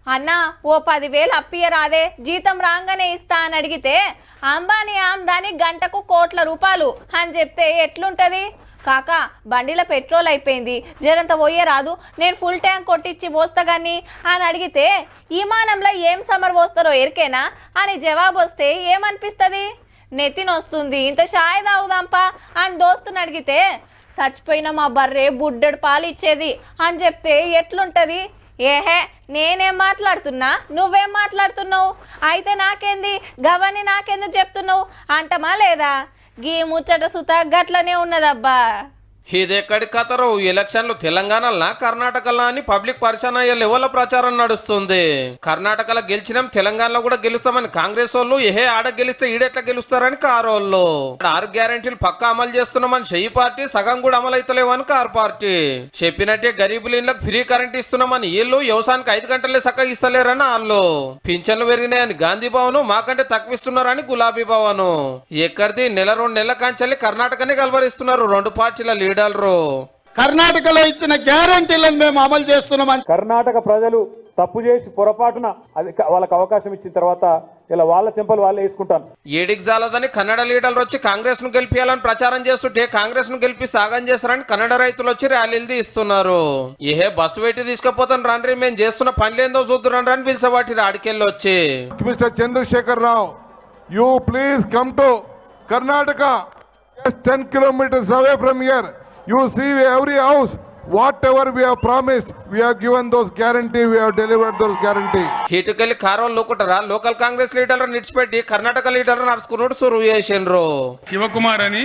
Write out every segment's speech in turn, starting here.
అన్నా ఓ పదివేలు అప్పియరాదే జీతం రాగానే ఇస్తా అని అడిగితే అంబానీ ఆమ్దాని గంటకు కోట్ల రూపాయలు అని చెప్తే ఎట్లుంటది కాక బండిలో పెట్రోల్ అయిపోయింది జరంత పోయే రాదు నేను ఫుల్ ట్యాంక్ కొట్టించి పోస్తా గాని అని అడిగితే విమానంలో ఏం సమర్ పోస్తారో ఎరికేనా అని జవాబు వస్తే ఏమనిపిస్తుంది నెత్తినొస్తుంది ఇంత షాయ్ తాగుదాంపా అని దోస్తుని అడిగితే చచ్చిపోయిన మా బర్రె బుడ్డెడు పాలు ఇచ్చేది అని చెప్తే ఎట్లుంటది ఏహే నేనేం మాట్లాడుతున్నా నువ్వేం మాట్లాడుతున్నావు అయితే నాకేంది గవని నాకెందుకు చెప్తున్నావు అంటమా లేదా గీ ముచ్చట సుత గట్లనే ఉన్నదబ్బా ఇదెక్కడి కథరు ఎలక్షన్లు తెలంగాణలో కర్ణాటకలో అని పబ్లిక్ పరిచయం అయ్యే లెవెల్లో ప్రచారం నడుస్తుంది కర్ణాటకలో గెలిచినాం తెలంగాణలో కూడా గెలుస్తామని కాంగ్రెస్ వాళ్ళు ఏహే ఆడ గెలిస్తే ఈడెట్లా గెలుస్తారని కారోళ్ళు ఆరు గ్యారెంటీలు పక్కా అమలు చేస్తున్నామని చెయ్యి పార్టీ సగం కూడా అమలు అవుతలేవని కారు పార్టీ చెప్పినట్టే గరీబుల ఇళ్ళకి ఫ్రీ కరెంట్ ఇస్తున్నామని వీళ్ళు వ్యవసాయానికి ఐదు గంటలే చక్కగా ఇస్తలేరని వాళ్ళు పింఛన్లు పెరిగినాయని గాంధీ భవన్ మాకంటే తక్కువ ఇస్తున్నారని గులాబీ భవన్ ఎక్కడిది నెల రెండు నెలల కాంచెల్లి కర్ణాటకనే కలవరిస్తున్నారు రెండు పార్టీల లీడర్లు కర్ణాటకలో ఇచ్చిన గ్యారంటీలను మేము అమలు చేస్తున్నామని కర్ణాటక ప్రజలు తప్పు చేసి పొరపాటున అది వాళ్ళకి అవకాశం ఇచ్చిన తర్వాత ఇలా వాళ్ళ చెంపలు వాళ్ళే వేసుకుంటాను ఏడికి జాలదని కన్నడ లీడర్లు వచ్చి కాంగ్రెస్ ను గెలిపించాలని ప్రచారం చేస్తుంటే కాంగ్రెస్ ను గెలిపిస్తే ఆగం చేస్తారని కన్నడ రైతులు వచ్చి ర్యాలీలు ఇస్తున్నారు ఏహే బస్సు పెట్టి తీసుకుపోతాను రండి మేము చేస్తున్న పనులేందో చూద్దురండి అని పిలిచబట్టి ఆడికెళ్ళి వచ్చి Mr. Chandrasekhar Rao, you please come to Karnataka, just 10 kilometers away from here. You see every house, whatever we have promised, we have given those guarantee, we have delivered those guarantee. ఇటుకెళ్ళి కారం లోకుంటారా local Congress లీడర్లు నిడిచిపెట్టి కర్ణాటక లీడర్లు నడుచుకున్నాడు సురువు చేసిండ్రు శివకుమార్ అని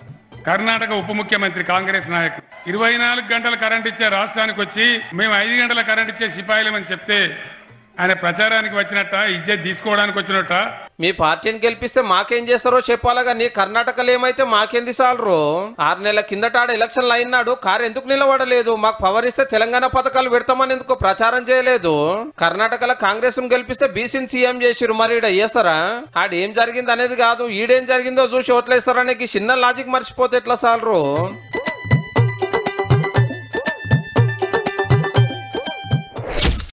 కర్ణాటక ఉప ముఖ్యమంత్రి కాంగ్రెస్ నాయకుడు ఇరవై నాలుగు గంటల కరెంట్ ఇచ్చే రాష్ట్రానికి వచ్చి మేము ఐదు గంటల కరెంట్ ఇచ్చే సిపాయిలమని చెప్తే ఆయన ప్రచారానికి వచ్చినట్ట ఇజ్జత్ తీసుకోవడానికి వచ్చినట్ట మీ పార్టీని గెలిపిస్తే మాకేం చేస్తారో చెప్పాలా కానీ కర్ణాటకలో ఏమైతే మాకేంది సాలరు ఆరు నెలల కిందట ఆడ ఎలక్షన్లు అయినాడు కారు ఎందుకు నిలబడలేదు మాకు పవర్ ఇస్తే తెలంగాణ పథకాలు పెడతామని ఎందుకు ప్రచారం చేయలేదు కర్ణాటకలో కాంగ్రెస్ ను గెలిపిస్తే బీసీని సీఎం చేసిరు మరి ఈడ చేస్తారా ఆడ ఏం జరిగింది అనేది కాదు ఈడేం జరిగిందో చూసి ఓట్లేస్తారనే ఈ చిన్న లాజిక్ మర్చిపోతే ఎట్లా సాలరు